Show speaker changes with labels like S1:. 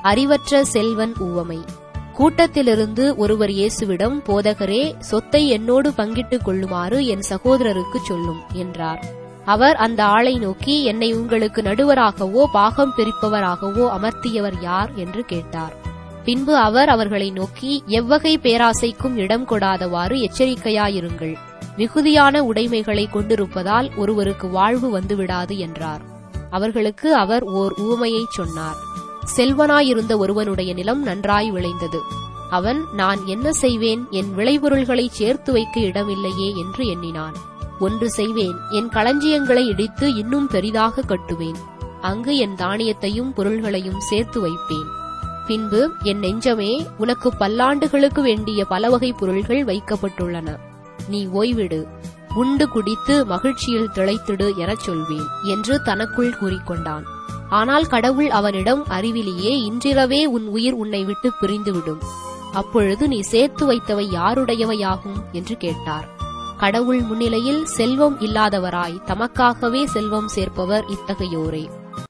S1: அறிவற்ற செல்வன் உவமை கூட்டத்திலிருந்து ஒருவர் இயேசுவிடம் போதகரே சொத்தை என்னோடு பங்கிட்டுக் கொள்ளுமாறு என் சகோதரருக்குச் சொல்லும் என்றார் அவர் அந்த ஆளை நோக்கி என்னை உங்களுக்கு நடுவராகவோ பாகம் பிரிப்பவராகவோ அமர்த்தியவர் யார் என்று கேட்டார் பின்பு அவர் அவர்களை நோக்கி எவ்வகை பேராசைக்கும் இடம் கொடாதவாறு எச்சரிக்கையாயிருங்கள் மிகுதியான உடைமைகளை கொண்டிருப்பதால் ஒருவருக்கு வாழ்வு வந்துவிடாது என்றார் அவர்களுக்கு அவர் ஓர் உவமையைச் சொன்னார் செல்வனாயிருந்த ஒருவனுடைய நிலம் நன்றாய் விளைந்தது அவன் நான் என்ன செய்வேன் என் விளைபொருள்களை சேர்த்து வைக்க இடமில்லையே என்று எண்ணினான் ஒன்று செய்வேன் என் களஞ்சியங்களை இடித்து இன்னும் பெரிதாக கட்டுவேன் அங்கு என் தானியத்தையும் பொருள்களையும் சேர்த்து வைப்பேன் பின்பு என் நெஞ்சமே உனக்கு பல்லாண்டுகளுக்கு வேண்டிய பலவகை பொருள்கள் வைக்கப்பட்டுள்ளன நீ ஓய்விடு உண்டு குடித்து மகிழ்ச்சியில் திளைத்திடு எனச் சொல்வேன் என்று தனக்குள் கூறிக்கொண்டான் ஆனால் கடவுள் அவனிடம் அறிவிலேயே இன்றிரவே உன் உயிர் உன்னை விட்டு பிரிந்துவிடும் அப்பொழுது நீ சேர்த்து வைத்தவை யாருடையவையாகும் என்று கேட்டார் கடவுள் முன்னிலையில் செல்வம் இல்லாதவராய் தமக்காகவே செல்வம் சேர்ப்பவர் இத்தகையோரே